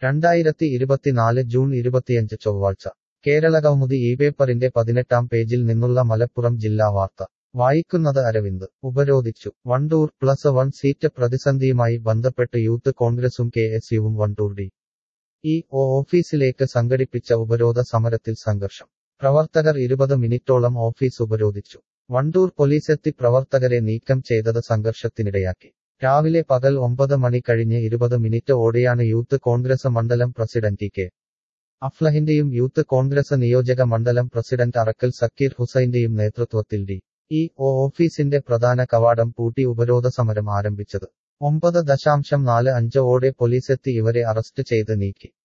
രണ്ടായിരത്തി ഇരുപത്തിനാല് ജൂൺ ഇരുപത്തിയഞ്ച് ചൊവ്വാഴ്ച കേരള കൗമുദി ഈ പേപ്പറിന്റെ പതിനെട്ടാം പേജിൽ നിന്നുള്ള മലപ്പുറം ജില്ലാ വാർത്ത വായിക്കുന്നത് അരവിന്ദ് ഉപരോധിച്ചു വണ്ടൂർ പ്ലസ് വൺ സീറ്റ് പ്രതിസന്ധിയുമായി ബന്ധപ്പെട്ട് യൂത്ത് കോൺഗ്രസും കെ എസ് യുവും വണ്ടൂർ ഡി ഇ ഒ ഓഫീസിലേക്ക് സംഘടിപ്പിച്ച ഉപരോധ സമരത്തിൽ സംഘർഷം പ്രവർത്തകർ ഇരുപത് മിനിറ്റോളം ഓഫീസ് ഉപരോധിച്ചു വണ്ടൂർ പോലീസെത്തി പ്രവർത്തകരെ നീക്കം ചെയ്തത് സംഘർഷത്തിനിടയാക്കി രാവിലെ പകൽ ഒമ്പത് മണി കഴിഞ്ഞ് ഇരുപത് മിനിറ്റ് ഓടെയാണ് യൂത്ത് കോൺഗ്രസ് മണ്ഡലം പ്രസിഡന്റ് കെ അഫ്ലഹിന്റെയും യൂത്ത് കോൺഗ്രസ് നിയോജക മണ്ഡലം പ്രസിഡന്റ് അറക്കൽ സക്കീർ ഹുസൈന്റെയും നേതൃത്വത്തിൽ ഡി ഇ ഒ ഓഫീസിന്റെ പ്രധാന കവാടം പൂട്ടി ഉപരോധ സമരം ആരംഭിച്ചത് ഒമ്പത് ദശാംശം നാല് അഞ്ച് ഓടെ പോലീസെത്തി ഇവരെ അറസ്റ്റ് ചെയ്ത് നീക്കി